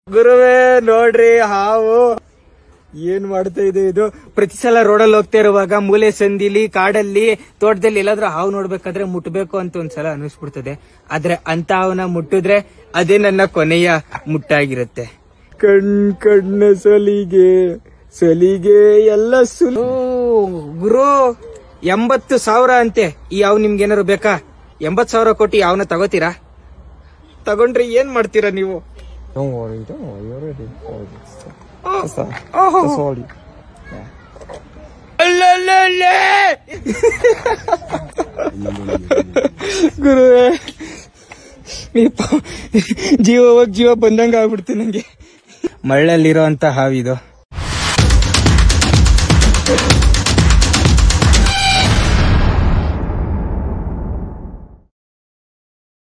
ಗುರುವೇ ನೋಡ್ರಿ ಹಾವು ಏನ್ ಮಾಡ್ತಾ ಇದೆ ಇದು ಪ್ರತಿ ಸಲ ರೋಡಲ್ಲಿ ಹೋಗ್ತಾ ಇರುವಾಗ ಮೂಲೆ ಸಂದಿಲಿ ಕಾಡಲ್ಲಿ ತೋಟದಲ್ಲಿ ಎಲ್ಲಾದ್ರೂ ಹಾವು ನೋಡ್ಬೇಕಾದ್ರೆ ಮುಟ್ಬೇಕು ಅಂತ ಒಂದ್ಸಲ ಅನಿಸ್ಬಿಡ್ತದೆ ಆದ್ರೆ ಅಂತ ಹಾವನ್ನ ಮುಟ್ಟಿದ್ರೆ ಅದೇ ನನ್ನ ಕೊನೆಯ ಮುಟ್ಟಾಗಿರುತ್ತೆ ಕಣ್ ಕಣ್ಣ ಸಲಿಗೆ ಸಲಿಗೆ ಎಲ್ಲ ಸುಲು ಗುರು ಎಂಬತ್ತು ಸಾವಿರ ಅಂತೆ ಈ ಹಾವು ನಿಮ್ಗೆ ಏನಾರು ಬೇಕಾ ಎಂಬತ್ ಸಾವಿರ ಕೊಟ್ಟು ಯಾವನ ತಗೋತೀರಾ ತಗೊಂಡ್ರೆ ಏನ್ ಮಾಡ್ತೀರಾ ನೀವು Don't worry, don't worry, you're ready for this. That's all. ಓಹೋ. That's all. you- ಅಲ್ಲಲ್ಲಲ್ಲೇ. ಗುರುವೇ ಈ ಪ- ಜೀವ ಹೋಗ್ ಜೀವ ಬಂದಂಗ ಆಗ್ಬಿಡ್ತು ನಂಗೆ ಮಳ್ಳಲ್ಲಿರೋ ಅಂತ ಹಾವಿದು